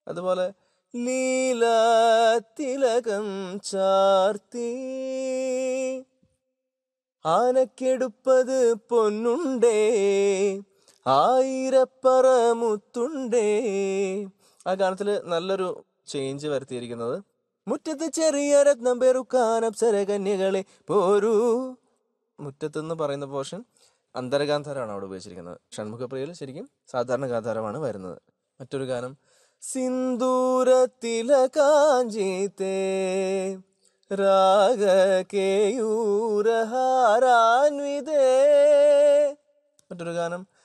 അതുപോലെ ലീല തിലകം ചാർത്തി ആനക്കെടുപ്പത് പൊന്നുണ്ടേ ആയിരപ്പറ മുത്തുണ്ടേ ആ ഗാനത്തിൽ നല്ലൊരു ചേഞ്ച് വരുത്തിയിരിക്കുന്നത് മുറ്റത്ത് ചെറിയ രത്നം പെറുക്കാൻ അപ്സര കന്യകളെ പോരൂ മുറ്റത്തെന്ന് പറയുന്ന പോർഷൻ അന്തരഗാന്ധാരമാണ് അവിടെ ഉപയോഗിച്ചിരിക്കുന്നത് ഷൺമുഖപ്രിയയിൽ ശരിക്കും സാധാരണ ഗാന്ധാരമാണ് വരുന്നത് മറ്റൊരു ഗാനം സിന്ദൂരത്തില കാഞ്ചീത്തേ രാഗ കേയൂരഹാരാൻവിതേ മറ്റൊരു ഗാനം